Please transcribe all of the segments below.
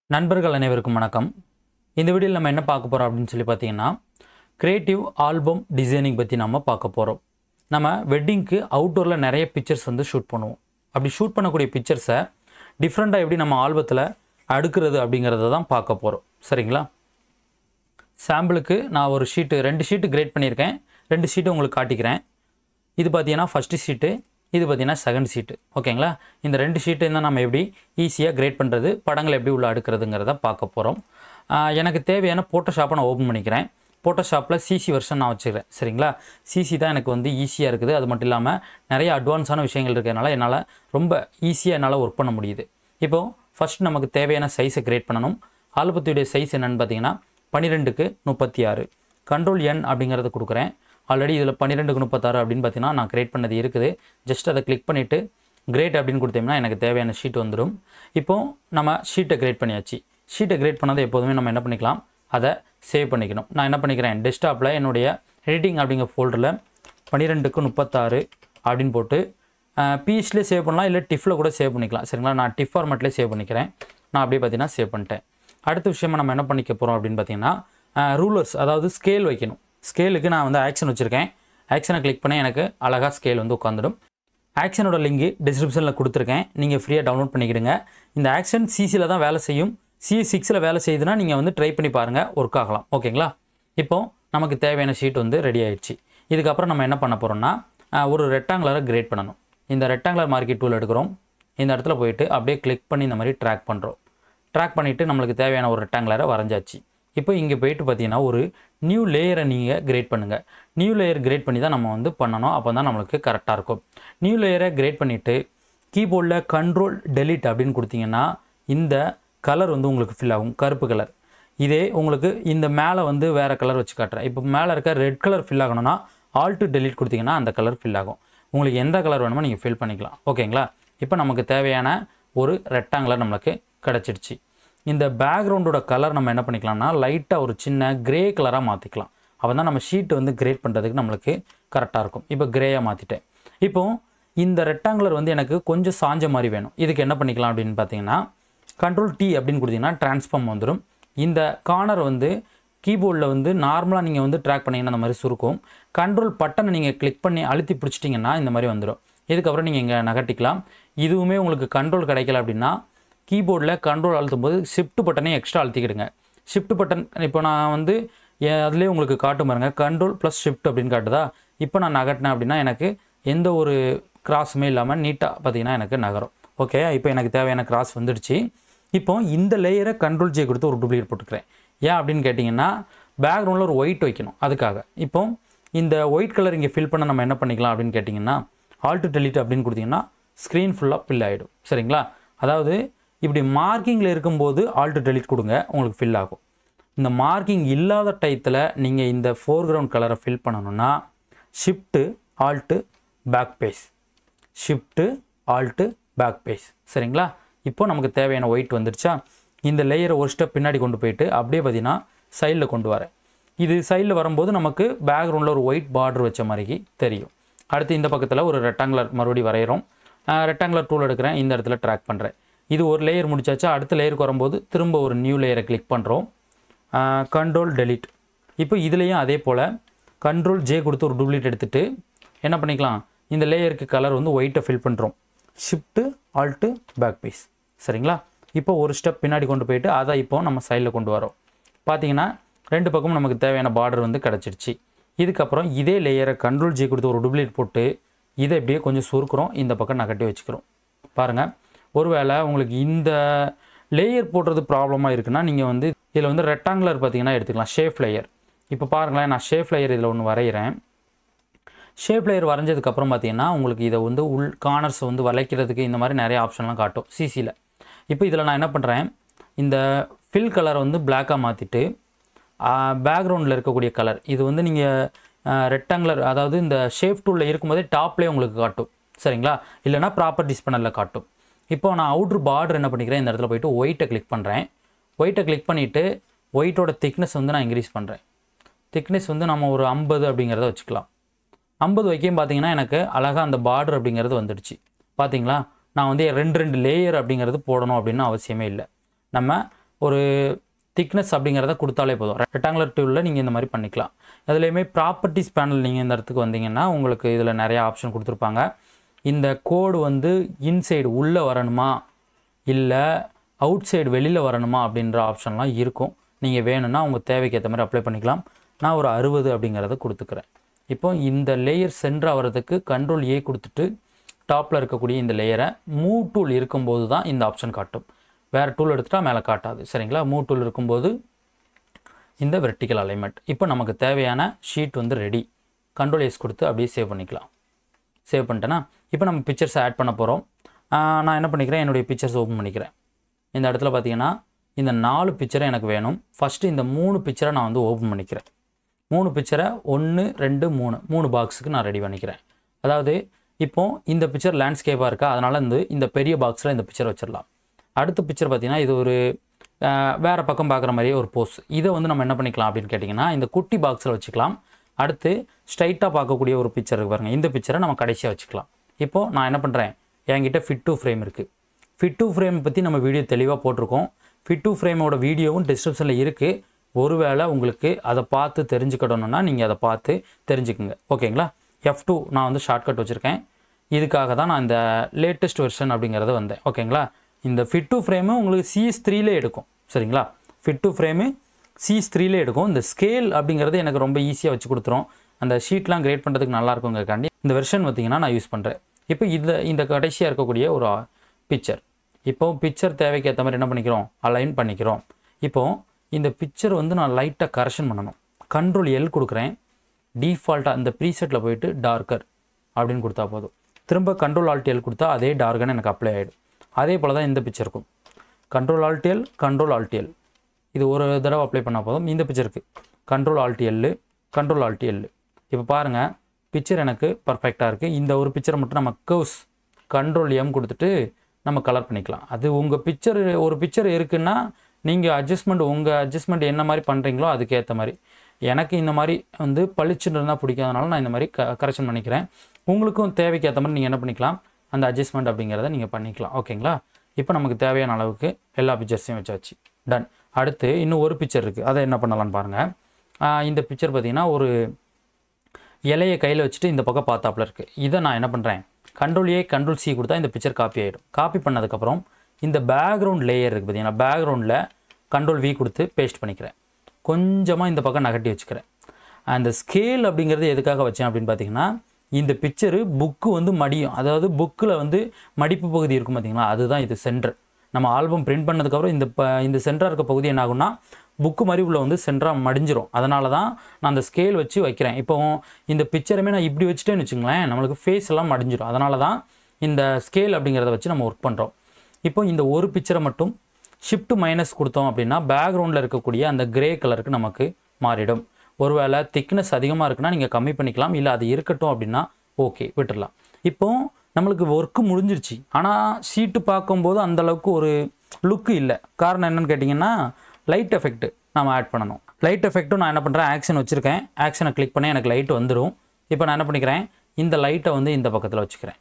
நண்பர்கள் அனைவருக்கும் வணக்கம் இந்த வீடியோவில் நம்ம என்ன பார்க்க போகிறோம் அப்படின்னு சொல்லி பார்த்தீங்கன்னா கிரியேட்டிவ் ஆல்பம் டிசைனிங் பற்றி நம்ம பார்க்க போகிறோம் நம்ம வெட்டிங்க்கு அவுட்டோரில் நிறைய பிக்சர்ஸ் வந்து ஷூட் பண்ணுவோம் அப்படி ஷூட் பண்ணக்கூடிய பிக்சர்ஸை டிஃப்ரெண்ட்டாக எப்படி நம்ம ஆல்பத்தில் அடுக்கிறது அப்படிங்கிறத தான் பார்க்க போகிறோம் சரிங்களா சாம்பிளுக்கு நான் ஒரு ஷீட்டு ரெண்டு ஷீட்டு கிரேட் பண்ணியிருக்கேன் ரெண்டு ஷீட்டு உங்களுக்கு காட்டிக்கிறேன் இது பார்த்தீங்கன்னா ஃபஸ்ட்டு ஷீட்டு இது பார்த்தீங்கன்னா செகண்ட் ஷீட்டு ஓகேங்களா இந்த ரெண்டு ஷீட்டு தான் நம்ம எப்படி ஈஸியாக கிரேட் பண்ணுறது படங்களை எப்படி உள்ள அடுக்கிறதுங்கிறத பார்க்க போகிறோம் எனக்கு தேவையான ஃபோட்டோஷாப்பை நான் ஓப்பன் பண்ணிக்கிறேன் ஃபோட்டோஷாப்பில் சிசி வெர்ஷன் நான் வச்சுக்கிறேன் சரிங்களா சிசி தான் எனக்கு வந்து ஈஸியாக இருக்குது அது மட்டும் இல்லாமல் நிறைய அட்வான்ஸான விஷயங்கள் இருக்கிறதுனால என்னால் ரொம்ப ஈஸியாக என்னால் ஒர்க் பண்ண முடியுது இப்போது ஃபஸ்ட் நமக்கு தேவையான சைஸை கிரியேட் பண்ணணும் ஆல்பத்துடைய சைஸ் என்னென்னு பார்த்தீங்கன்னா பன்னிரெண்டுக்கு முப்பத்தி ஆறு கண்ட்ரோல் என் அப்படிங்கிறத கொடுக்குறேன் ஆல்ரெடி இதில் பன்னிரெண்டுக்கு முப்பத்தாறு அப்படின்னு பார்த்தீங்கன்னா நான் கிரியேட் பண்ணது இருக்குது ஜஸ்ட் அதை கிளிக் பண்ணிவிட்டு கிரேட் அப்படின்னு கொடுத்தோம்னா எனக்கு தேவையான ஷீட் வந்துடும் இப்போது நம்ம ஷீட்டை கிரியேட் பண்ணியாச்சு ஷீட்டை கிரியேட் பண்ணதை எப்போதுமே நம்ம என்ன பண்ணிக்கலாம் அதை சேவ் பண்ணிக்கணும் நான் என்ன பண்ணிக்கிறேன் டெஸ்க்டாப்பில் என்னுடைய எடிட்டிங் அப்படிங்கிற ஃபோல்டரில் பன்னிரெண்டுக்கு முப்பத்தாறு அப்படின்னு போட்டு பிஎஸ்லேயே சேவ் பண்ணலாம் இல்லை டிஃபில் கூட சேவ் பண்ணிக்கலாம் சரிங்களா நான் டிஃப் ஃபார்மெட்லேயே சேவ் பண்ணிக்கிறேன் நான் அப்படியே பார்த்தீங்கன்னா சேவ் பண்ணிட்டேன் அடுத்த விஷயமா நம்ம என்ன பண்ணிக்க போகிறோம் அப்படின்னு பார்த்தீங்கன்னா ரூலர்ஸ் அதாவது ஸ்கேல் வைக்கணும் ஸ்கேலுக்கு நான் வந்து ஆக்ஷன் வச்சுருக்கேன் ஆக்ஷனை கிளிக் பண்ணி எனக்கு அழகாக ஸ்கேல் வந்து உட்காந்துடும் ஆக்ஷனோட லிங்க் டிஸ்கிரிப்ஷனில் கொடுத்துருக்கேன் நீங்கள் ஃப்ரீயாக டவுன்லோட் பண்ணிக்கிடுங்க இந்த ஆக்ஷன் சிசியில் தான் வேலை செய்யும் சி சிக்ஸில் வேலை செய்யுதுன்னா நீங்கள் வந்து ட்ரை பண்ணி பாருங்கள் ஒர்க் ஆகலாம் ஓகேங்களா இப்போ நமக்கு தேவையான ஷீட் வந்து ரெடி ஆயிடுச்சு இதுக்கப்புறம் நம்ம என்ன பண்ண போகிறோம்னா ஒரு ரெக்டாங்குலரை கிரேட் பண்ணணும் இந்த ரெக்டாங்குலர் மார்க்கெட் டூல் எடுக்கிறோம் இந்த இடத்துல போயிட்டு அப்படியே கிளிக் பண்ணி இந்த மாதிரி ட்ராக் பண்ணுறோம் ட்ராக் பண்ணிவிட்டு நம்மளுக்கு தேவையான ஒரு ரெக்டாங்குலரை வரைஞ்சாச்சு இப்போ இங்கே போயிட்டு பார்த்தீங்கன்னா ஒரு நியூ லேயரை நீங்கள் கிரேட் பண்ணுங்கள் நியூ லேயர் கிரேட் பண்ணி தான் நம்ம வந்து பண்ணணும் அப்போ தான் நம்மளுக்கு கரெக்டாக இருக்கும் நியூ லேயரை கிரேட் பண்ணிவிட்டு கீபோர்டில் கண்ட்ரோல் டெலிட் அப்படின்னு கொடுத்தீங்கன்னா இந்த கலர் வந்து உங்களுக்கு ஃபில் ஆகும் கருப்பு கலர் இதே உங்களுக்கு இந்த மேலே வந்து வேறு கலர் வச்சு காட்டுறேன் இப்போ மேலே இருக்க ரெட் கலர் ஃபில் ஆகணும்னா ஆல்ட்டு டெலிட் கொடுத்தீங்கன்னா அந்த கலர் ஃபில் ஆகும் உங்களுக்கு எந்த கலர் வேணுமோ நீங்கள் ஃபில் பண்ணிக்கலாம் ஓகேங்களா இப்போ நமக்கு தேவையான ஒரு ரெக்டாங்குலர் நம்மளுக்கு கிடச்சிடுச்சு இந்த பேக்ரவுண்டோட கலர் நம்ம என்ன பண்ணிக்கலாம்னா லைட்டாக ஒரு சின்ன கிரே கலராக மாற்றிக்கலாம் அப்போ தான் நம்ம ஷீட் வந்து கிரேட் பண்ணுறதுக்கு நம்மளுக்கு கரெக்டாக இருக்கும் இப்போ கிரேயாக மாற்றிட்டேன் இப்போ இந்த ரெக்டாங்குலர் வந்து எனக்கு கொஞ்சம் சாஞ்ச மாதிரி வேணும் இதுக்கு என்ன பண்ணிக்கலாம் அப்படின்னு பார்த்தீங்கன்னா கண்ட்ரோல் டி அப்படின்னு கொடுத்தீங்கன்னா டிரான்ஸ்ஃபார்ம் வந்துடும் இந்த கார்னர் வந்து கீபோர்டில் வந்து நார்மலாக நீங்கள் வந்து ட்ராக் பண்ணிங்கன்னா அந்த மாதிரி சுருக்கும் கண்ட்ரோல் பட்டனை நீங்கள் கிளிக் பண்ணி அழுத்தி பிடிச்சிட்டிங்கன்னா இந்த மாதிரி வந்துடும் இதுக்கப்புறம் நீங்கள் இங்கே நகட்டிக்கலாம் இதுவுமே உங்களுக்கு கண்ட்ரோல் கிடைக்கல அப்படின்னா கீபோர்டில் கண்ட்ரோல் அழுத்தும் போது ஷிஃப்ட் பட்டனை எக்ஸ்ட்ரா அழுத்திக்கிடுங்க ஷிஃப்ட் பட்டன் இப்போ நான் வந்து அதுலேயே உங்களுக்கு காட்டும் பாருங்க கண்ட்ரோல் ப்ளஸ் ஷிஃப்ட் அப்படின்னு காட்டுதா இப்போ நான் நகட்டினேன் அப்படின்னா எனக்கு எந்த ஒரு கிராஸுமே இல்லாமல் நீட்டாக பார்த்தீங்கன்னா எனக்கு நகரும் ஓகே இப்போ எனக்கு தேவையான கிராஸ் வந்துடுச்சு இப்போ இந்த லேயரை கண்ட்ரோல் ஜே கொடுத்து ஒரு டூப்ளிகேட் போட்டுக்கிறேன் ஏன் அப்படின்னு கேட்டிங்கன்னா பேக்ரவுண்டில் ஒரு ஒயிட் வைக்கணும் அதுக்காக இப்போ இந்த ஒயிட் கலர் இங்கே ஃபில் பண்ண நம்ம என்ன பண்ணிக்கலாம் அப்படின்னு கேட்டிங்கன்னா ஆல்ட்டு டெலிட் அப்படின்னு கொடுத்தீங்கன்னா ஸ்க்ரீன் ஃபுல்லாக ஃபில் ஆகிடும் சரிங்களா அதாவது இப்படி மார்க்கிங்கில் இருக்கும்போது ஆல்ட்டு டெலிட் கொடுங்க உங்களுக்கு ஃபில் ஆகும் இந்த மார்க்கிங் இல்லாத டயத்தில் நீங்கள் இந்த ஃபோர்க்ரவுண்ட் கலரை ஃபில் பண்ணணும்னா shift alt backspace shift alt backspace சரிங்களா இப்போ நமக்கு தேவையான ஒயிட் வந்துருச்சா இந்த லேயரை ஒரு ஸ்டெப் பின்னாடி கொண்டு போயிட்டு அப்படியே பார்த்தீங்கன்னா சைடில் கொண்டு வரேன் இது சைடில் வரும்போது நமக்கு பேக்ரவுண்டில் ஒரு ஒயிட் பார்டர் வச்ச மாதிரி தெரியும் அடுத்து இந்த பக்கத்தில் ஒரு ரெக்டாங்குலர் மறுபடியும் வரைகிறோம் ரெக்டாங்குலர் டூல் எடுக்கிறேன் இந்த இடத்துல ட்ராக் பண்ணுறேன் இது ஒரு லேயர் முடிச்சாச்சா அடுத்த லேயருக்கு வரும்போது திரும்ப ஒரு நியூ லேயரை கிளிக் பண்ணுறோம் கண்ட்ரோல் டெலிட் இப்போ இதுலேயும் அதே போல் கண்ட்ரோல் ஜே கொடுத்து ஒரு டூப்ளிகேட் எடுத்துகிட்டு என்ன பண்ணிக்கலாம் இந்த லேயருக்கு கலர் வந்து ஒயிட்டை ஃபில் பண்ணுறோம் ஷிஃப்ட்டு ஆல்ட்டு பேக் பீஸ் சரிங்களா இப்போ ஒரு ஸ்டெப் பின்னாடி கொண்டு போயிட்டு அதை இப்போ நம்ம சைடில் கொண்டு வரோம் பார்த்தீங்கன்னா ரெண்டு பக்கமும் நமக்கு தேவையான பார்டர் வந்து கிடச்சிருச்சு இதுக்கப்புறம் இதே லேயரை கண்ட்ரோல் ஜி கொடுத்து ஒரு டூப்ளிகேட் போட்டு இதை இப்படியே கொஞ்சம் சுருக்குறோம் இந்த பக்கம் நகட்டி வச்சுக்கிறோம் பாருங்கள் ஒருவேளை உங்களுக்கு இந்த லேயர் போடுறது ப்ராப்ளமாக இருக்குன்னா நீங்கள் வந்து இதில் வந்து ரெக்டாங்குலர் பார்த்தீங்கன்னா எடுத்துக்கலாம் ஷேஃப் லேயர் இப்போ பாருங்களேன் நான் ஷேஃப் லேயர் இதில் ஒன்று வரைகிறேன் ஷேப் லேயர் வரைஞ்சதுக்கப்புறம் பார்த்தீங்கன்னா உங்களுக்கு இதை வந்து உள் கார்னர்ஸ் வந்து வளைக்கிறதுக்கு இந்த மாதிரி நிறைய ஆப்ஷன்லாம் காட்டும் சிசியில் இப்போ இதில் நான் என்ன பண்ணுறேன் இந்த ஃபில் கலரை வந்து பிளாக்காக மாற்றிட்டு பேக்ரவுண்டில் இருக்கக்கூடிய கலர் இது வந்து நீங்கள் ரெக்டாங்குலர் அதாவது இந்த ஷேப் டூலில் இருக்கும்போதே டாப்லேயே உங்களுக்கு காட்டும் சரிங்களா இல்லைனா ப்ராப்பர்ட்டிஸ் பண்ணலில் காட்டும் இப்போ நான் அவுட்ரு பார்டர் என்ன பண்ணிக்கிறேன் இந்த இடத்துல போயிட்டு ஒயிட்டை கிளிக் பண்ணுறேன் ஒயிட்டை கிளிக் பண்ணிவிட்டு ஒயிட்டோட திக்னஸ் வந்து நான் இன்க்ரீஸ் பண்ணுறேன் திக்னஸ் வந்து நம்ம ஒரு ஐம்பது அப்படிங்கிறத வச்சுக்கலாம் ஐம்பது வைக்கையும் பார்த்தீங்கன்னா எனக்கு அழகாக அந்த பார்டர் அப்படிங்கிறது வந்துடுச்சு பார்த்தீங்களா நான் வந்து ரெண்டு ரெண்டு லேயர் அப்படிங்கிறது போடணும் அப்படின்னு அவசியமே இல்லை நம்ம ஒரு திக்னஸ் அப்படிங்கிறத கொடுத்தாலே போதும் ரெக்டாங்குலர் டூலில் நீங்கள் இந்த மாதிரி பண்ணிக்கலாம் அதுலேயுமே ப்ராப்பர்ட்டிஸ் பேனல் நீங்கள் இந்த இடத்துக்கு வந்தீங்கன்னா உங்களுக்கு இதில் நிறைய ஆப்ஷன் கொடுத்துருப்பாங்க இந்த கோடு வந்து இன்சைடு உள்ளே வரணுமா இல்லை அவுட் சைடு வெளியில் வரணுமா அப்படின்ற ஆப்ஷன்லாம் இருக்கும் நீங்கள் வேணும்னா உங்கள் தேவைக்கு ஏற்ற மாதிரி அப்ளை பண்ணிக்கலாம் நான் ஒரு அறுபது அப்படிங்கிறத கொடுத்துக்கிறேன் இப்போ இந்த லேயர் சென்டர் ஆகிறதுக்கு கண்ட்ரோல் ஏ கொடுத்துட்டு டாப்பில் இருக்கக்கூடிய இந்த லேயரை மூவ் டூல் இருக்கும்போது தான் இந்த ஆப்ஷன் காட்டும் வேறு டூல் எடுத்துட்டா மேலே காட்டாது சரிங்களா மூவ் டூல் இருக்கும்போது இந்த வெர்டிக்கல் அலைன்மெண்ட் இப்போ நமக்கு தேவையான ஷீட் வந்து ரெடி கண்ட்ரோல் எஸ் கொடுத்து அப்படியே சேவ் பண்ணிக்கலாம் சேவ் பண்ணிட்டேன்னா இப்போ நம்ம பிக்சர்ஸ் ஆட் பண்ண போகிறோம் நான் என்ன பண்ணிக்கிறேன் என்னுடைய பிக்சர்ஸ் ஓப்பன் பண்ணிக்கிறேன் இந்த இடத்துல பார்த்தீங்கன்னா இந்த நாலு பிக்சரை எனக்கு வேணும் ஃபஸ்ட்டு இந்த மூணு பிக்சரை நான் வந்து ஓப்பன் பண்ணிக்கிறேன் மூணு பிக்சரை ஒன்று ரெண்டு மூணு மூணு பாக்ஸுக்கு நான் ரெடி பண்ணிக்கிறேன் அதாவது இப்போ இந்த பிக்சர் லேண்ட்ஸ்கேப்பாக இருக்கா அதனால் வந்து இந்த பெரிய பாக்ஸில் இந்த பிக்சர் வச்சிடலாம் அடுத்த பிக்சர் பார்த்தீங்கன்னா இது ஒரு அஹ், வேற பக்கம் பார்க்குற மாதிரியே ஒரு போஸ் இதை வந்து நம்ம என்ன பண்ணிக்கலாம் அப்படின்னு கேட்டிங்கன்னா இந்த குட்டி பாக்ஸில் வச்சுக்கலாம் அடுத்து ஸ்ட்ரைட்டாக பார்க்கக்கூடிய ஒரு பிக்சர் இருக்கு பாருங்கள் இந்த பிக்சரை நம்ம கடைசியாக வச்சுக்கலாம் இப்போது நான் என்ன பண்ணுறேன் என்கிட்ட ஃபிட் டு ஃப்ரேம் இருக்குது ஃபிட் டு ஃப்ரேம் பற்றி நம்ம வீடியோ தெளிவாக போட்டிருக்கோம் ஃபிட் டு ஃப்ரேமோட வீடியோவும் டிஸ்கிரிப்ஷனில் இருக்குது ஒருவேளை உங்களுக்கு அதை பார்த்து தெரிஞ்சுக்கிடணும்னா நீங்கள் அதை பார்த்து தெரிஞ்சுக்குங்க ஓகேங்களா எஃப் டூ நான் வந்து ஷார்ட்கட் வச்சுருக்கேன் இதுக்காக தான் நான் இந்த லேட்டஸ்ட் வெர்ஷன் அப்படிங்கிறது வந்தேன் ஓகேங்களா இந்த ஃபிட் டு ஃப்ரேமு உங்களுக்கு சிஎஸ் த்ரீலே எடுக்கும் சரிங்களா ஃபிட் டு ஃப்ரேமு சிஎஸ் த்ரீலே எடுக்கும் இந்த ஸ்கேல் அப்படிங்கிறது எனக்கு ரொம்ப ஈஸியாக வச்சு கொடுத்துரும் அந்த ஷீட்லாம் கிரியேட் பண்ணுறதுக்கு நல்லா இருக்குங்கிறக்காண்டி இந்த வெர்ஷன் பார்த்தீங்கன்னா நான் யூஸ் பண்ணுறேன் இப்போ இந்த இந்த கடைசியாக இருக்கக்கூடிய ஒரு பிக்சர் இப்போ பிக்சர் தேவைக்கு ஏற்ற மாதிரி என்ன பண்ணிக்கிறோம் அலைன் பண்ணிக்கிறோம் இப்போ இந்த பிக்சர் வந்து நான் லைட்டாக கரெக்ஷன் பண்ணணும் கண்ட்ரோல் எல் கொடுக்குறேன் டிஃபால்ட்டாக இந்த ப்ரீசெட்டில் போயிட்டு டார்க்கர் அப்படின்னு கொடுத்தா போதும் திரும்ப கண்ட்ரோல் ஆல்ட் எல் கொடுத்தா அதே டார்கன் எனக்கு அப்ளை ஆகிடும் அதே போல் தான் இந்த பிக்சருக்கும் control alt L control alt L இது ஒரு தடவை அப்ளை பண்ணால் போதும் இந்த பிக்சருக்கு control alt L control alt L இப்போ பாருங்கள் பிக்சர் எனக்கு பர்ஃபெக்டாக இருக்குது இந்த ஒரு பிக்சரை மட்டும் நம்ம கர்வ்ஸ் கண்ட்ரோல் எம் கொடுத்துட்டு நம்ம கலர் பண்ணிக்கலாம் அது உங்கள் பிக்சர் ஒரு பிக்சர் இருக்குன்னா நீங்கள் அட்ஜஸ்ட்மெண்ட் உங்கள் அட்ஜஸ்ட்மெண்ட் என்ன மாதிரி பண்ணுறீங்களோ அதுக்கேற்ற மாதிரி எனக்கு இந்த மாதிரி வந்து பளிச்சுன்னு இருந்தால் பிடிக்காதனால நான் இந்த மாதிரி க கரெக்ஷன் பண்ணிக்கிறேன் உங்களுக்கும் தேவைக்கு ஏற்ற மாதிரி நீங்கள் என்ன பண்ணிக்கலாம் அந்த அட்ஜஸ்ட்மெண்ட் அப்படிங்கிறத நீங்கள் பண்ணிக்கலாம் ஓகேங்களா இப்போ நமக்கு தேவையான அளவுக்கு எல்லா பிக்சர்ஸையும் வச்சாச்சு டன் அடுத்து இன்னும் ஒரு பிக்சர் இருக்குது அதை என்ன பண்ணலாம்னு பாருங்கள் இந்த பிக்சர் பார்த்தீங்கன்னா ஒரு இலையை கையில் வச்சுட்டு இந்த பக்கம் பார்த்தாப்புல இருக்குது இதை நான் என்ன பண்ணுறேன் கண்ட்ரோல் ஏ கண்ட்ரோல் சி கொடுத்தா இந்த பிக்சர் காப்பி ஆகிடும் காப்பி பண்ணதுக்கப்புறம் இந்த பேக்ரவுண்ட் லேயர் இருக்குது பார்த்தீங்கன்னா பேக்ரவுண்டில் கண்ட்ரோல் வி கொடுத்து பேஸ்ட் பண்ணிக்கிறேன் கொஞ்சமாக இந்த பக்கம் நகட்டி வச்சுக்கிறேன் அந்த ஸ்கேல் அப்படிங்கிறது எதுக்காக வச்சேன் அப்படின்னு பார்த்தீங்கன்னா இந்த பிக்சரு புக்கு வந்து மடியும் அதாவது புக்கில் வந்து மடிப்பு பகுதி இருக்கும் பார்த்தீங்களா அதுதான் இது சென்டர் நம்ம ஆல்பம் பிரிண்ட் பண்ணதுக்கப்புறம் இந்த ப இந்த சென்டராக இருக்க பகுதி என்ன ஆகும்னா புக்கு மாதிரி உள்ள வந்து சென்டராக மடிஞ்சிரும் அதனால தான் நான் அந்த ஸ்கேல் வச்சு வைக்கிறேன் இப்போ இந்த பிக்சருமே நான் இப்படி வச்சுட்டேன்னு வச்சுங்களேன் நம்மளுக்கு ஃபேஸ் எல்லாம் மடிஞ்சிரும் அதனால தான் இந்த ஸ்கேல் அப்படிங்கிறத வச்சு நம்ம ஒர்க் பண்ணுறோம் இப்போ இந்த ஒரு பிக்சரை மட்டும் ஷிஃப்ட் மைனஸ் கொடுத்தோம் அப்படின்னா பேக்ரவுண்டில் இருக்கக்கூடிய அந்த கிரே கலருக்கு நமக்கு மாறிடும் ஒருவேளை திக்னஸ் அதிகமாக இருக்குன்னா நீங்கள் கம்மி பண்ணிக்கலாம் இல்லை அது இருக்கட்டும் அப்படின்னா ஓகே விட்டுடலாம் இப்போ நம்மளுக்கு ஒர்க்கு முடிஞ்சிருச்சு ஆனால் ஷீட்டு பார்க்கும்போது அந்த அளவுக்கு ஒரு லுக்கு இல்லை காரணம் என்னன்னு கேட்டிங்கன்னா லைட் எஃபெக்ட் நம்ம ஆட் பண்ணணும் லைட் எஃபெக்ட்டும் நான் என்ன பண்ணுறேன் ஆக்ஷன் வச்சுருக்கேன் ஆக்ஷனை கிளிக் பண்ணி எனக்கு லைட் வந்துடும் இப்போ நான் என்ன பண்ணிக்கிறேன் இந்த லைட்டை வந்து இந்த பக்கத்தில் வச்சுக்கிறேன்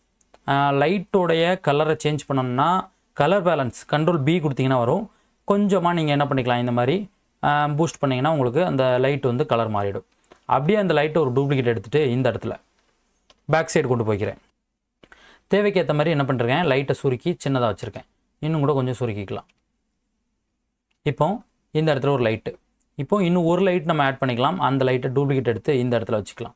லைட்டோடைய கலரை சேஞ்ச் பண்ணணும்னா கலர் பேலன்ஸ் கண்ட்ரோல் பி கொடுத்தீங்கன்னா வரும் கொஞ்சமாக நீங்கள் என்ன பண்ணிக்கலாம் இந்த மாதிரி பூஸ்ட் பண்ணிங்கன்னா உங்களுக்கு அந்த லைட் வந்து கலர் மாறிடும் அப்படியே அந்த லைட்டை ஒரு டூப்ளிகேட் எடுத்துகிட்டு இந்த இடத்துல பேக் சைடு கொண்டு போய்க்கிறேன் தேவைக்கு ஏற்ற மாதிரி என்ன பண்ணுறேன் லைட்டை சுருக்கி சின்னதாக வச்சுருக்கேன் இன்னும் கூட கொஞ்சம் சுருக்கிக்கலாம் இப்போ இந்த இடத்துல ஒரு லைட்டு இப்போ இன்னும் ஒரு லைட் நம்ம ஆட் பண்ணிக்கலாம் அந்த லைட்டை டூப்ளிகேட் எடுத்து இந்த இடத்துல வச்சுக்கலாம்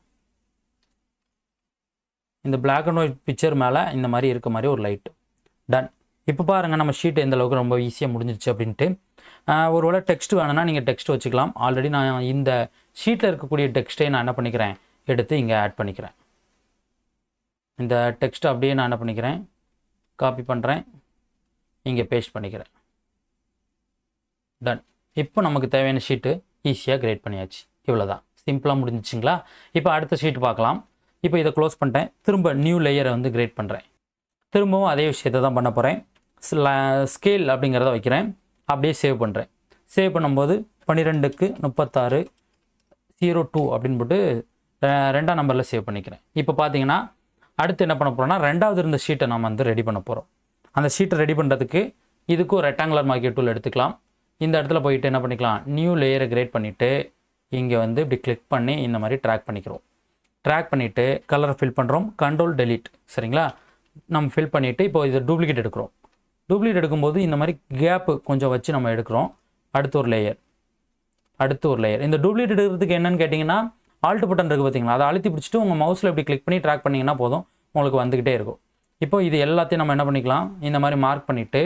இந்த Black அண்ட் ஒயிட் பிக்சர் மேலே இந்த மாதிரி இருக்க மாதிரி ஒரு லைட்டு டன் இப்போ பாருங்கள் நம்ம ஷீட் எந்த அளவுக்கு ரொம்ப ஈஸியாக முடிஞ்சிருச்சு அப்படின்ட்டு ஆஹ் ஒருவேளை டெக்ஸ்ட் வேணும்னா நீங்கள் டெக்ஸ்ட் வச்சுக்கலாம் ஆல்ரெடி நான் இந்த ஷீட்டில் இருக்கக்கூடிய டெக்ஸ்ட்டை நான் என்ன பண்ணிக்கிறேன் எடுத்து இங்கே ஆட் பண்ணிக்கிறேன் இந்த டெக்ஸ்ட் அப்படியே நான் என்ன பண்ணிக்கிறேன் காப்பி பண்ணுறேன் இங்கே பேஸ்ட் பண்ணிக்கிறேன் டன் இப்போ நமக்கு தேவையான ஷீட்டு ஈஸியாக கிரியேட் பண்ணியாச்சு இவ்வளோதான் சிம்பிளாக முடிஞ்சிச்சிங்களா இப்போ அடுத்த ஷீட் பார்க்கலாம் இப்போ இதை க்ளோஸ் பண்ணிட்டேன் திரும்ப நியூ லேயரை வந்து கிரியேட் பண்ணுறேன் திரும்பவும் அதே விஷயத்தை தான் பண்ண போகிறேன் ஸ்கேல் அப்படிங்கிறத வைக்கிறேன் அப்படியே சேவ் பண்ணுறேன் சேவ் பண்ணும்போது பன்னிரெண்டுக்கு முப்பத்தாறு ஜீரோ டூ அப்படின்னு போட்டு ரெ- ரெண்டாம் நம்பரில் சேவ் பண்ணிக்கிறேன் இப்போ பார்த்தீங்கன்னா அடுத்து என்ன பண்ண போகிறோம்னா ரெண்டாவது இருந்த ஷீட்டை நம்ம வந்து ரெடி பண்ண போகிறோம் அந்த ஷீட்டை ரெடி பண்ணுறதுக்கு இதுக்கும் ரெக்டாங்குலர் மார்க்கெட் டூல் எடுத்துக்கலாம் இந்த இடத்துல போயிட்டு என்ன பண்ணிக்கலாம் நியூ லேயரை கிரியேட் பண்ணிவிட்டு இங்கே வந்து இப்படி கிளிக் பண்ணி இந்த மாதிரி ட்ராக் பண்ணிக்கிறோம் ட்ராக் பண்ணிவிட்டு கலரை ஃபில் பண்ணுறோம் கண்ட்ரோல் டெலீட் சரிங்களா நம்ம ஃபில் பண்ணிவிட்டு இப்போ இதை டூப்ளிகேட் எடுக்கிறோம் டூப்ளிகேட் எடுக்கும்போது இந்த மாதிரி கேப்பு கொஞ்சம் வச்சு நம்ம எடுக்கிறோம் அடுத்து ஒரு லேயர் அடுத்து ஒரு லேயர் இந்த டூப்ளிகேட் எடுக்கிறதுக்கு என்னன்னு கேட்டிங்கன்னா ஆல்ட் பட்டன் இருக்குது பார்த்தீங்களா அதை அழுத்தி பிடிச்சிட்டு உங்கள் மவுஸில் இப்படி கிளிக் பண்ணி ட்ராக் பண்ணிங்கன்னா போதும் உங்களுக்கு வந்துக்கிட்டே இருக்கும் இப்போ இது எல்லாத்தையும் நம்ம என்ன பண்ணிக்கலாம் இந்த மாதிரி மார்க் பண்ணிவிட்டு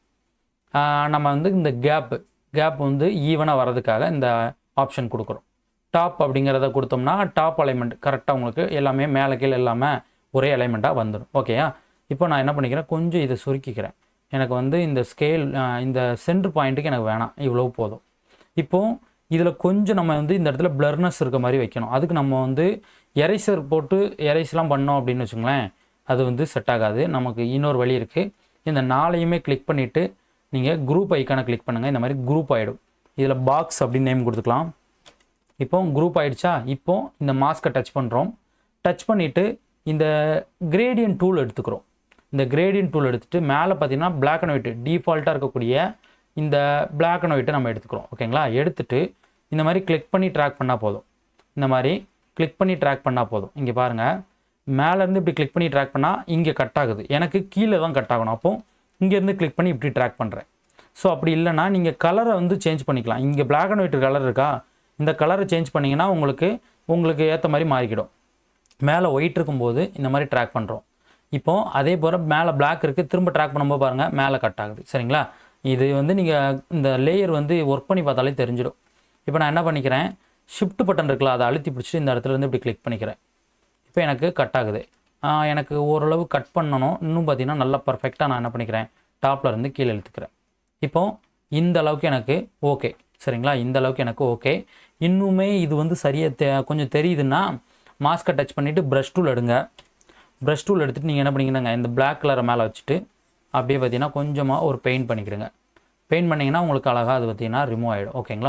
நம்ம வந்து இந்த கேப்பு கேப் வந்து ஈவனாக வர்றதுக்காக இந்த ஆப்ஷன் கொடுக்குறோம் டாப் அப்படிங்கிறத கொடுத்தோம்னா டாப் அலைன்மெண்ட் கரெக்டாக உங்களுக்கு எல்லாமே மேலே கீழே இல்லாமல் ஒரே அலைன்மெண்ட்டாக வந்துடும் ஓகேயா இப்போ நான் என்ன பண்ணிக்கிறேன் கொஞ்சம் இதை சுருக்கிக்கிறேன் எனக்கு வந்து இந்த ஸ்கேல் இந்த சென்டர் பாயிண்ட்டுக்கு எனக்கு வேணாம் இவ்வளோ போதும் இப்போது இதில் கொஞ்சம் நம்ம வந்து இந்த இடத்துல பிளர்னஸ் இருக்க மாதிரி வைக்கணும் அதுக்கு நம்ம வந்து எரைசர் போட்டு எரைஸ்லாம் பண்ணோம் அப்படின்னு வச்சுங்களேன் அது வந்து செட் ஆகாது நமக்கு இன்னொரு வழி இருக்குது இந்த நாளையுமே கிளிக் பண்ணிவிட்டு நீங்கள் குரூப் ஐக்கானை கிளிக் பண்ணுங்கள் இந்த மாதிரி குரூப் ஆகிடும் இதில் பாக்ஸ் அப்படின்னு நேம் கொடுத்துக்கலாம் இப்போ குரூப் ஆயிடுச்சா இப்போ இந்த மாஸ்க்கை டச் பண்ணுறோம் டச் பண்ணிவிட்டு இந்த கிரேடியன் டூல் எடுத்துக்கிறோம் இந்த கிரேடியன் டூல் எடுத்துகிட்டு மேலே பார்த்தீங்கன்னா பிளாக் அண்ட் ஒயிட் டிஃபால்ட்டாக இருக்கக்கூடிய இந்த பிளாக் அண்ட் ஒயிட்டை நம்ம எடுத்துக்கிறோம் ஓகேங்களா எடுத்துட்டு இந்த மாதிரி கிளிக் பண்ணி ட்ராக் பண்ணால் போதும் இந்த மாதிரி கிளிக் பண்ணி ட்ராக் பண்ணால் போதும் இங்கே பாருங்கள் மேலேருந்து இப்படி கிளிக் பண்ணி ட்ராக் பண்ணால் இங்கே கட் ஆகுது எனக்கு கீழே தான் கட் ஆகணும் அப்போது இங்கேருந்து கிளிக் பண்ணி இப்படி ட்ராக் பண்ணுறேன் ஸோ அப்படி இல்லைன்னா நீங்கள் கலரை வந்து சேஞ்ச் பண்ணிக்கலாம் இங்கே பிளாக் அண்ட் ஒயிட் கலர் இருக்கா இந்த கலரை சேஞ்ச் பண்ணிங்கன்னா உங்களுக்கு உங்களுக்கு ஏற்ற மாதிரி மாறிக்கிடும் மேலே ஒயிட் இருக்கும்போது இந்த மாதிரி ட்ராக் பண்ணுறோம் இப்போ அதே போல் மேலே பிளாக் இருக்குது திரும்ப ட்ராக் பண்ணும்போது பாருங்கள் மேலே கட் ஆகுது சரிங்களா இது வந்து நீங்கள் இந்த லேயர் வந்து ஒர்க் பண்ணி பார்த்தாலே தெரிஞ்சிடும் இப்போ நான் என்ன பண்ணிக்கிறேன் ஷிஃப்ட் பட்டன் இருக்குல்ல அதை அழுத்தி பிடிச்சிட்டு இந்த இடத்துல இருந்து இப்படி கிளிக் பண்ணிக்கிறேன் இப்போ எனக்கு கட் ஆகுது ஆஹ் எனக்கு ஓரளவு கட் பண்ணணும் இன்னும் பார்த்தீங்கன்னா நல்லா பர்ஃபெக்டாக நான் என்ன பண்ணிக்கிறேன் டாப்பில் இருந்து கீழே இழுத்துக்கிறேன் இப்போ இந்த அளவுக்கு எனக்கு ஓகே சரிங்களா இந்த அளவுக்கு எனக்கு ஓகே இன்னுமே இது வந்து சரியாக தெ கொஞ்சம் தெரியுதுன்னா மாஸ்க்கை டச் பண்ணிவிட்டு ப்ரஷ் டூல் எடுங்க ப்ரஷ் டூல் எடுத்துகிட்டு நீங்கள் என்ன பண்ணிக்கிறீங்க இந்த Black கலரை மேலே வச்சுட்டு அப்படியே பார்த்தீங்கன்னா கொஞ்சமாக ஒரு பெயிண்ட் பண்ணிக்கிறங்க பெயிண்ட் பண்ணிங்கன்னா உங்களுக்கு அழகாக அது பார்த்தீங்கன்னா ரிமூவ் ஆகிடும் ஓகேங்களா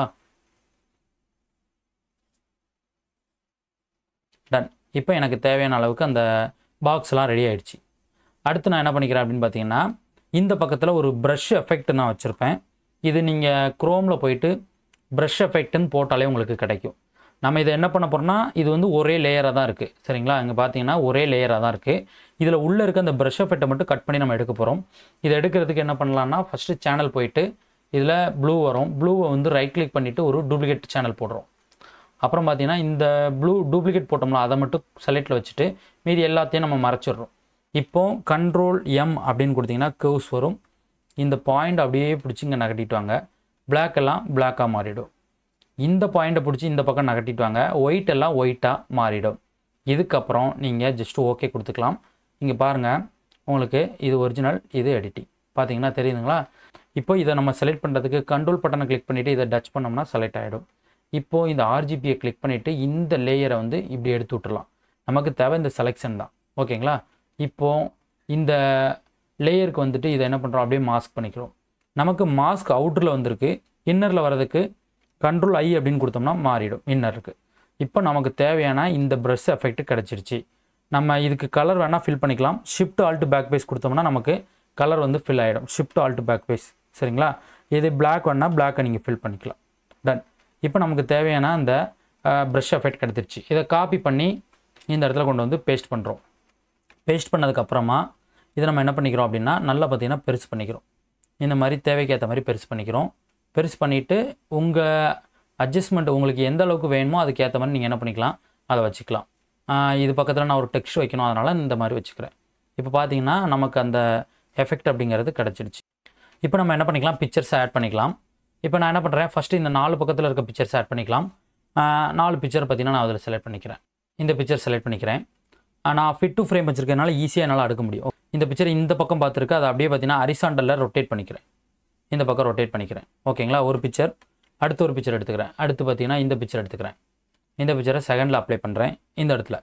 டன் இப்போ எனக்கு தேவையான அளவுக்கு அந்த பாக்ஸ்லாம் ரெடி ஆயிடுச்சு அடுத்து நான் என்ன பண்ணிக்கிறேன் அப்படின்னு பார்த்தீங்கன்னா இந்த பக்கத்தில் ஒரு ப்ரஷ் எஃபெக்ட் நான் வச்சுருப்பேன் இது நீங்கள் க்ரோமில் போயிட்டு ப்ரஷ் எஃபெக்ட்னு போட்டாலே உங்களுக்கு கிடைக்கும் நம்ம இதை என்ன பண்ண போகிறோம்னா இது வந்து ஒரே லேயராக தான் இருக்குது சரிங்களா இங்கே பார்த்தீங்கன்னா ஒரே லேயராக தான் இருக்குது இதில் உள்ளே இருக்க அந்த ப்ரஷ் எஃபெக்ட்டை மட்டும் கட் பண்ணி நம்ம எடுக்க போகிறோம் இதை எடுக்கிறதுக்கு என்ன பண்ணலாம்னா ஃபஸ்ட்டு சேனல் போயிட்டு இதில் ப்ளூ வரும் ப்ளூவை வந்து ரைட் கிளிக் பண்ணிவிட்டு ஒரு டூப்ளிகேட் சேனல் போடுறோம் அப்புறம் பார்த்தீங்கன்னா இந்த ப்ளூ டூப்ளிகேட் போட்டோம்ல அதை மட்டும் செலக்டில் வச்சுட்டு மீதி எல்லாத்தையும் நம்ம மறைச்சிடுறோம் இப்போ கண்ட்ரோல் எம் அப்படின்னு கொடுத்தீங்கன்னா கர்வ்ஸ் வரும் இந்த பாயிண்ட் அப்படியே பிடிச்சி இங்கே நகட்டிட்டு வாங்க Black எல்லாம் பிளாக்காக மாறிடும் இந்த பாயிண்ட்டை பிடிச்சி இந்த பக்கம் நகட்டிட்டு வாங்க ஒயிட் எல்லாம் ஒயிட்டாக மாறிடும் இதுக்கப்புறம் நீங்கள் ஜஸ்ட் ஓகே கொடுத்துக்கலாம் இங்கே பாருங்கள் உங்களுக்கு இது ஒரிஜினல் இது எடிட்டிங் பார்த்தீங்கன்னா தெரியுதுங்களா இப்போ இதை நம்ம செலக்ட் பண்ணுறதுக்கு கண்ட்ரோல் பட்டனை கிளிக் பண்ணிவிட்டு இதை டச் பண்ணோம்னா செலக்ட் ஆகிடும் இப்போது இந்த ஆர்ஜிபியை கிளிக் பண்ணிவிட்டு இந்த லேயரை வந்து இப்படி எடுத்து விட்டுறலாம் நமக்கு தேவை இந்த செலெக்ஷன் தான் ஓகேங்களா இப்போ இந்த லேயருக்கு வந்துட்டு இதை என்ன பண்ணுறோம் அப்படியே மாஸ்க் பண்ணிக்கிறோம் நமக்கு மாஸ்க் அவுட்டரில் வந்திருக்கு இன்னரில் வர்றதுக்கு கண்ட்ரோல் ஐ அப்படின்னு கொடுத்தோம்னா மாறிடும் இன்னருக்கு இப்போ நமக்கு தேவையான இந்த ப்ரஷ் எஃபெக்ட் கிடச்சிருச்சு நம்ம இதுக்கு கலர் வேணால் ஃபில் பண்ணிக்கலாம் ஷிஃப்ட் ஆல்ட் பேக் பேஸ் கொடுத்தோம்னா நமக்கு கலர் வந்து ஃபில் ஆகிடும் ஷிஃப்ட் ஆல்ட் பேக் பேஸ் சரிங்களா இது பிளாக் வேணால் பிளாக்கை நீங்கள் ஃபில் பண்ணிக்கலாம் டன் இப்போ நமக்கு தேவையான அந்த ப்ரஷ் எஃபெக்ட் கிடச்சிருச்சு இதை காப்பி பண்ணி இந்த இடத்துல கொண்டு வந்து பேஸ்ட் பண்ணுறோம் பேஸ்ட் பண்ணதுக்கப்புறமா இதை நம்ம என்ன பண்ணிக்கிறோம் அப்படின்னா நல்லா பார்த்தீங்கன்னா பெருசு பண்ணிக்கிறோம் இந்த மாதிரி தேவைக்கு ஏற்ற மாதிரி பெருசு பண்ணிக்கிறோம் பெருசு பண்ணிவிட்டு உங்கள் அட்ஜஸ்ட்மெண்ட் உங்களுக்கு எந்த அளவுக்கு வேணுமோ அதுக்கு ஏற்ற மாதிரி நீங்கள் என்ன பண்ணிக்கலாம் அதை வச்சுக்கலாம் ஆஹ் இது பக்கத்தில் நான் ஒரு டெக்ஸ்ட் வைக்கணும் அதனால் இந்த மாதிரி வச்சுக்கிறேன் இப்போ பார்த்தீங்கன்னா நமக்கு அந்த எஃபெக்ட் அப்படிங்கிறது கிடச்சிடுச்சு இப்போ நம்ம என்ன பண்ணிக்கலாம் பிக்சர்ஸ் ஆட் பண்ணிக்கலாம் இப்போ நான் என்ன பண்ணுறேன் ஃபஸ்ட்டு இந்த நாலு பக்கத்தில் இருக்க பிக்சர்ஸ் ஆட் பண்ணிக்கலாம் ஆஹ் நாலு பிக்சர் பார்த்தீங்கன்னா நான் அதில் செலக்ட் பண்ணிக்கிறேன் இந்த பிக்சர் செலக்ட் பண்ணிக்கிறேன் ஆஹ் நான் ஃபிட் டு ஃப்ரேம் வச்சிருக்கனால ஈஸியாக என்னால் அடுக்க முடியும் இந்த பிக்சர் இந்த பக்கம் பார்த்துருக்கு அதை அப்படியே பார்த்தீங்கன்னா அரிசாண்டலில் ரொட்டேட் பண்ணிக்கிறேன் இந்த பக்கம் ரொட்டேட் பண்ணிக்கிறேன் ஓகேங்களா ஒரு பிக்சர் அடுத்து ஒரு பிக்சர் எடுத்துக்கிறேன் அடுத்து பார்த்தீங்கன்னா இந்த பிக்சர் எடுத்துக்கிறேன் இந்த பிக்சரை செகண்டில் அப்ளை பண்ணுறேன் இந்த இடத்துல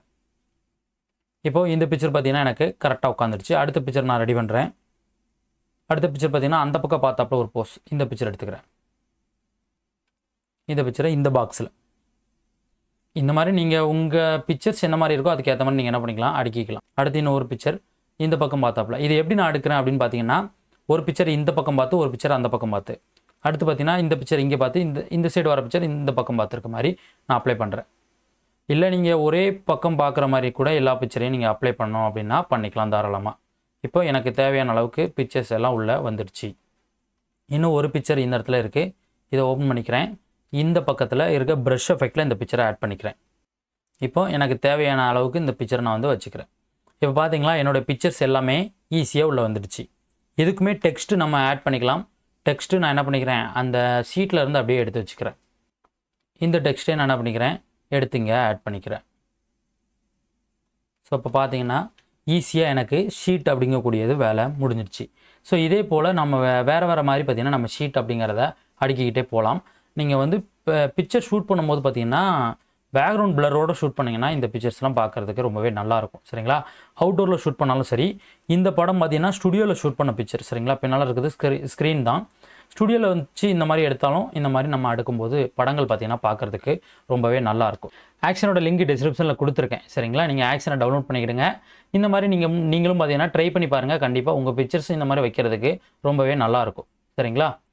இப்போது இந்த பிக்சர் பார்த்தீங்கன்னா எனக்கு கரெக்டாக உட்காந்துருச்சு அடுத்த பிக்சர் நான் ரெடி பண்ணுறேன் அடுத்த பிக்சர் பார்த்தீங்கன்னா அந்த பக்கம் பார்த்தாப்புல ஒரு போஸ் இந்த பிக்சர் எடுத்துக்கிறேன் இந்த பிக்சரை இந்த பாக்ஸில் இந்த மாதிரி நீங்கள் உங்கள் பிக்சர்ஸ் என்ன மாதிரி இருக்கோ அதுக்கு ஏற்ற மாதிரி நீங்கள் என்ன பண்ணிக்கலாம் அடுக்கிக்கலாம் அடுத்து இன்னும் ஒரு பிக்சர் இந்த பக்கம் பார்த்தாப்புல இது எப்படி நான் எடுக்கிறேன் அப்படின்னு பார்த்தீங்கன்னா ஒரு பிக்சர் இந்த பக்கம் பார்த்து ஒரு பிக்சர் அந்த பக்கம் பார்த்து அடுத்து பார்த்தீங்கன்னா இந்த பிக்சர் இங்கே பார்த்து இந்த இந்த சைடு வர பிக்சர் இந்த பக்கம் பார்த்துருக்க மாதிரி நான் அப்ளை பண்ணுறேன் இல்லை நீங்கள் ஒரே பக்கம் பார்க்குற மாதிரி கூட எல்லா பிக்சரையும் நீங்கள் அப்ளை பண்ணோம் அப்படின்னா பண்ணிக்கலாம் தாராளமாக இப்போ எனக்கு தேவையான அளவுக்கு பிக்சர்ஸ் எல்லாம் உள்ளே வந்துடுச்சு இன்னும் ஒரு பிக்சர் இந்த இடத்துல இருக்குது இதை ஓப்பன் பண்ணிக்கிறேன் இந்த பக்கத்தில் இருக்க ப்ரஷ் எஃபெக்டில் இந்த பிக்சரை ஆட் பண்ணிக்கிறேன் இப்போ எனக்கு தேவையான அளவுக்கு இந்த பிக்சரை நான் வந்து வச்சுக்கிறேன் இப்போ பார்த்தீங்களா என்னோடய பிக்சர்ஸ் எல்லாமே ஈஸியாக உள்ளே வந்துடுச்சு இதுக்குமே டெக்ஸ்ட்டு நம்ம ஆட் பண்ணிக்கலாம் டெக்ஸ்ட்டு நான் என்ன பண்ணிக்கிறேன் அந்த சீட்டில் இருந்து அப்படியே எடுத்து வச்சுக்கிறேன் இந்த டெக்ஸ்ட்டே நான் என்ன பண்ணிக்கிறேன் எடுத்துங்க ஆட் பண்ணிக்கிறேன் ஸோ இப்போ பார்த்தீங்கன்னா ஈஸியாக எனக்கு ஷீட் அப்படிங்கக்கூடியது வேலை முடிஞ்சிடுச்சு ஸோ இதே போல் நம்ம வே வேறு வேறு மாதிரி பார்த்தீங்கன்னா நம்ம ஷீட் அப்படிங்கிறத அடுக்கிக்கிட்டே போகலாம் நீங்கள் வந்து இப்போ பிக்சர் ஷூட் பண்ணும்போது பார்த்தீங்கன்னா பேக்ரவுண்ட் பிளரோட ஷூட் பண்ணிங்கன்னா இந்த பிக்சர்ஸ்லாம் பார்க்குறதுக்கு ரொம்பவே நல்லாயிருக்கும் சரிங்களா அவுட்டோரில் ஷூட் பண்ணாலும் சரி இந்த படம் பார்த்தீங்கன்னா ஸ்டுடியோவில் ஷூட் பண்ண பிக்சர் சரிங்களா பின்னால் இருக்குது ஸ்க்ரீ ஸ்க்ரீன் தான் ஸ்டுடியோவில் வச்சு இந்த மாதிரி எடுத்தாலும் இந்த மாதிரி நம்ம அடுக்கும்போது படங்கள் பார்த்தீங்கன்னா பார்க்குறதுக்கு ரொம்பவே நல்லாயிருக்கும் ஆக்ஷனோட லிங்க் டிஸ்கிரிப்ஷனில் கொடுத்துருக்கேன் சரிங்களா நீங்கள் ஆக்ஷனை டவுன்லோட் பண்ணிக்கிடுங்க இந்த மாதிரி நீங்கள் நீங்களும் பார்த்தீங்கன்னா ட்ரை பண்ணி பாருங்கள் கண்டிப்பாக உங்கள் பிக்சர்ஸ் இந்த மாதிரி வைக்கிறதுக்கு ரொம்பவே நல்லாயிருக்கும் சரிங்களா